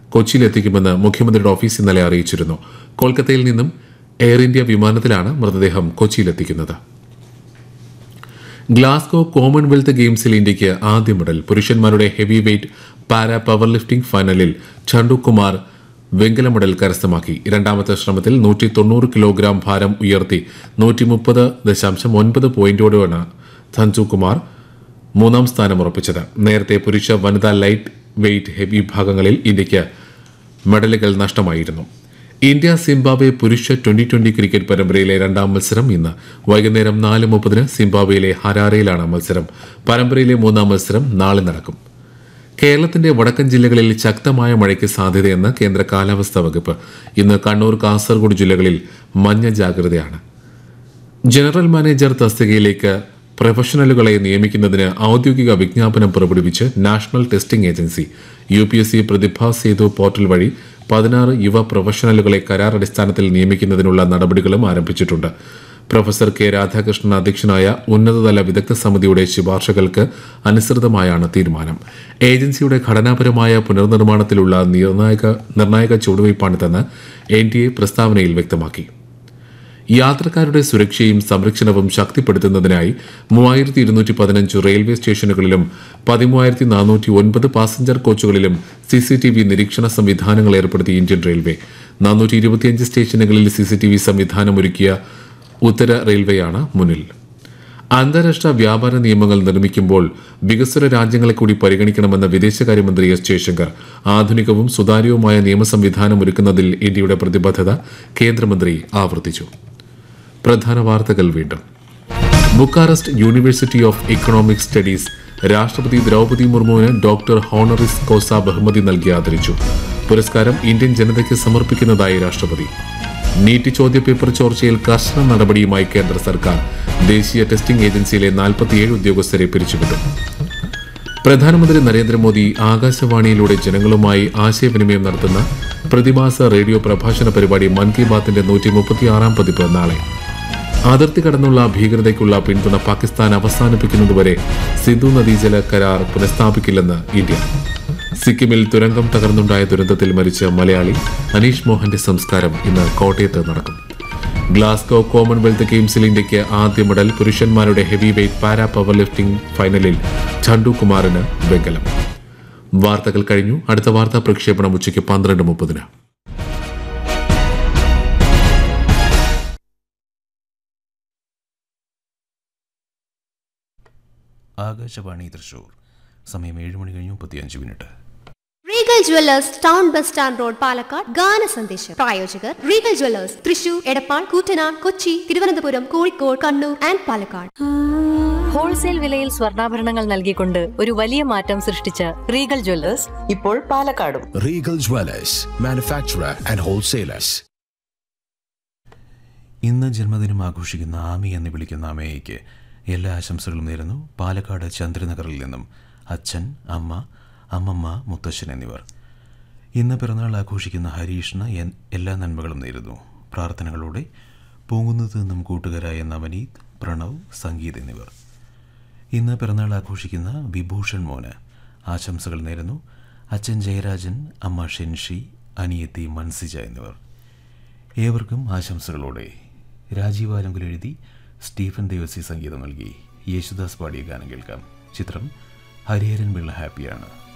കൊച്ചിയിലെത്തിക്കുമെന്ന് മുഖ്യമന്ത്രിയുടെ ഓഫീസ് ഇന്നലെ അറിയിച്ചിരുന്നു കൊൽക്കത്തയിൽ നിന്നും എയർ ഇന്ത്യ വിമാനത്തിലാണ് മൃതദേഹം കൊച്ചിയിലെത്തിക്കുന്നത് ഗ്ലാസ്ഗോ കോമൺവെൽത്ത് ഗെയിംസിൽ ഇന്ത്യയ്ക്ക് ആദ്യ മെഡൽ പുരുഷന്മാരുടെ heavy weight para power lifting ഫൈനലിൽ ചണ്ടു കുമാർ വെങ്കല മെഡൽ കരസ്ഥമാക്കി രണ്ടാമത്തെ ശ്രമത്തിൽ നൂറ്റി തൊണ്ണൂറ് കിലോഗ്രാം ഭാരം ഉയർത്തി നൂറ്റി മുപ്പത് ദശാംശം ഒൻപത് പോയിന്റോടെയാണ് ചഞ്ചു കുമാർ മൂന്നാം സ്ഥാനം ഉറപ്പിച്ചത് നേരത്തെ പുരുഷ വനിതാ ലൈറ്റ് വെയ്റ്റ് ഹെവി വിഭാഗങ്ങളിൽ ഇന്ത്യയ്ക്ക് മെഡലുകൾ നഷ്ടമായിരുന്നു ഇന്ത്യ സിംബാബ്വെ പുരുഷ ട്വന്റി ട്വന്റി ക്രിക്കറ്റ് പരമ്പരയിലെ രണ്ടാം മത്സരം ഇന്ന് വൈകുന്നേരം നാല് മുപ്പതിന് സിംബാബ്വെയിലെ ഹരാരയിലാണ് മത്സരം പരമ്പരയിലെ മൂന്നാം മത്സരം നാളെ നടക്കും കേരളത്തിന്റെ വടക്കൻ ജില്ലകളിൽ ശക്തമായ മഴയ്ക്ക് സാധ്യതയെന്ന് കേന്ദ്ര കാലാവസ്ഥാ വകുപ്പ് ഇന്ന് കണ്ണൂർ കാസർഗോഡ് ജില്ലകളിൽ മഞ്ഞ ജാഗ്രതയാണ് ജനറൽ മാനേജർ തസ്തികയിലേക്ക് പ്രൊഫഷണലുകളെ നിയമിക്കുന്നതിന് ഔദ്യോഗിക വിജ്ഞാപനം പുറപ്പെടുവിച്ച് national testing agency U P S C Pratibha Setu portal വഴി പതിനാറ് യുവ പ്രൊഫഷണലുകളെ കരാർ അടിസ്ഥാനത്തിൽ നിയമിക്കുന്നതിനുള്ള നടപടികളും ആരംഭിച്ചിട്ടുണ്ട് പ്രൊഫസർ കെ രാധാകൃഷ്ണൻ അധ്യക്ഷനായ ഉന്നതതല വിദഗ്ധ സമിതിയുടെ ശുപാർശകൾക്ക് അനുസൃതമായാണ് തീരുമാനം ഏജൻസിയുടെ ഘടനാപരമായ പുനർനിർമ്മാണത്തിലുള്ള നിർണായക നിർണായക ചുവടുവയ്പ്പാണിതെന്ന് എൻ ഡി എ പ്രസ്താവനയിൽ വ്യക്തമാക്കി യാത്രക്കാരുടെ സുരക്ഷയും സംരക്ഷണവും ശക്തിപ്പെടുത്തുന്നതിനായി മൂവായിരത്തി ഇരുന്നൂറ്റി പതിനഞ്ച് റെയിൽവേ സ്റ്റേഷനുകളിലും പതിമൂവായിരത്തി നാനൂറ്റി ഒൻപത് പാസഞ്ചർ കോച്ചുകളിലും സി സി ടി വി നിരീക്ഷണ സംവിധാനങ്ങൾ ഏർപ്പെടുത്തി ഇന്ത്യൻ റെയിൽവേ നാനൂറ്റി ഇരുപത്തിയഞ്ച് സ്റ്റേഷനുകളിൽ സി സി ടി വി സംവിധാനം ഒരുക്കിയ ഉത്തര റെയിൽവേയാണ് മുന്നിൽ അന്താരാഷ്ട്ര വ്യാപാര നിയമങ്ങൾ നിർമ്മിക്കുമ്പോൾ വികസ്വര രാജ്യങ്ങളെ കൂടി പരിഗണിക്കണമെന്ന വിദേശകാര്യമന്ത്രി എസ് ജയശങ്കർ ആധുനികവും സുതാര്യവുമായ നിയമ സംവിധാനം ഒരുക്കുന്നതിൽ ഇന്ത്യയുടെ പ്രതിബദ്ധത കേന്ദ്രമന്ത്രി ആവർത്തിച്ചു പ്രധാന വാർത്തകൾ വീണ്ടും Bucharest university of economic studies രാഷ്ട്രപതി ദ്രൗപദി മുർമുവിന് ഡോക്ടർ ഹോണറിസ് കോസ ബഹുമതി നൽകി ആദരിച്ചു പുരസ്കാരം ഇന്ത്യൻ ജനതയ്ക്ക് സമർപ്പിക്കുന്നതായി രാഷ്ട്രപതി നീറ്റ് ചോദ്യപേപ്പർ ചോർച്ചയിൽ കർശന നടപടിയുമായി കേന്ദ്ര സർക്കാർ ദേശീയ ടെസ്റ്റിംഗ് ഏജൻസിയിലെ നാൽപ്പത്തിയേഴ് ഉദ്യോഗസ്ഥരെ പിരിച്ചുവിട്ടു പ്രധാനമന്ത്രി നരേന്ദ്രമോദി ആകാശവാണിയിലൂടെ ജനങ്ങളുമായി ആശയവിനിമയം നടത്തുന്ന പ്രതിമാസ റേഡിയോ പ്രഭാഷണ പരിപാടി മൻ കി ബാത്തിന്റെ നൂറ്റി മുപ്പത്തിയാറാം പതിപ്പ് നാളെ അതിർത്തി കടന്നുള്ള ഭീകരതയ്ക്കുള്ള പിന്തുണ പാകിസ്ഥാൻ അവസാനിപ്പിക്കുന്നതുവരെ സിന്ധു നദീജല കരാർ പുനഃസ്ഥാപിക്കില്ലെന്ന് ഇന്ത്യ സിക്കിമിൽ തുരങ്കം തകർന്നുണ്ടായ ദുരന്തത്തിൽ മരിച്ച മലയാളി അനീഷ് മോഹന്റെ സംസ്കാരം ഇന്ന് കോട്ടയത്ത് നടക്കും ഗ്ലാസ്ഗോ കോമൺവെൽത്ത് ഗെയിംസിൽ ഇന്ത്യയ്ക്ക് ആദ്യ മെഡൽ പുരുഷന്മാരുടെ heavy weight para power lifting ഫൈനലിൽ ചണ്ടു കുമാറിന് വെങ്കലം വാർത്തകൾ കഴിഞ്ഞു അടുത്ത വാർത്താ പ്രക്ഷേപണം ഉച്ചയ്ക്ക് പന്ത്രണ്ട് മുപ്പതിന് ആകാശവാണി തൃശൂർ സമയം ഏഴ് മണി കഴിഞ്ഞു മുപ്പത്തിയഞ്ച് minute Regal Jewellers town bus stand road Palakkad ഗാന സന്ദേശം പ്രായോജകർ Regal Jewellers Thrissur Edappal Koottanad Kochi Thiruvananthapuram Kozhikode Kannur and Palakkad wholesale വിലയിൽ സ്വർണ്ണാഭരണങ്ങൾ നൽകിക്കൊണ്ട് ഒരു വലിയ മാറ്റം സൃഷ്ടിച്ച റീഗൽ ജ്വല്ലേഴ്സ് ഇപ്പോൾ പാലക്കാടും Regal Dwellers, manufacturer and wholesalers. ഇന്ന് ജന്മദിനം ആഘോഷിക്കുന്ന ആമി എന്ന് വിളിക്കുന്ന അമ്മയ്ക്ക് എല്ലാ ആശംസകളും നേരുന്നു പാലക്കാട് ചന്ദ്രനഗറിൽ നിന്നും അച്ഛൻ അമ്മ അമ്മമ്മ മുത്തശ്ശൻ എന്നിവർ ഇന്ന് പിറന്നാൾ ആഘോഷിക്കുന്ന ഹരീഷിന് എൻ- എല്ലാ നന്മകളും നേരുന്നു പ്രാർത്ഥനകളോടെ പൂങ്കുന്നത്ത് നിന്നും കൂട്ടുകാരായ നവനീത് പ്രണവ് സംഗീത് എന്നിവർ ഇന്ന് പിറന്നാൾ ആഘോഷിക്കുന്ന വിഭൂഷൺ മോന് ആശംസകൾ നേരുന്നു അച്ഛൻ ജയരാജൻ അമ്മ ഷെൻഷി അനിയത്തി മൻസിജ എന്നിവർ ഏവർക്കും ആശംസകളോടെ രാജീവ് ആലങ്കുൽ എഴുതി സ്റ്റീഫൻ ദേവസി സംഗീതം നൽകി യേശുദാസ് പാടിയ ഗാനം കേൾക്കാം ചിത്രം ഹരിഹരൻ പിള്ള ഹാപ്പിയാണ്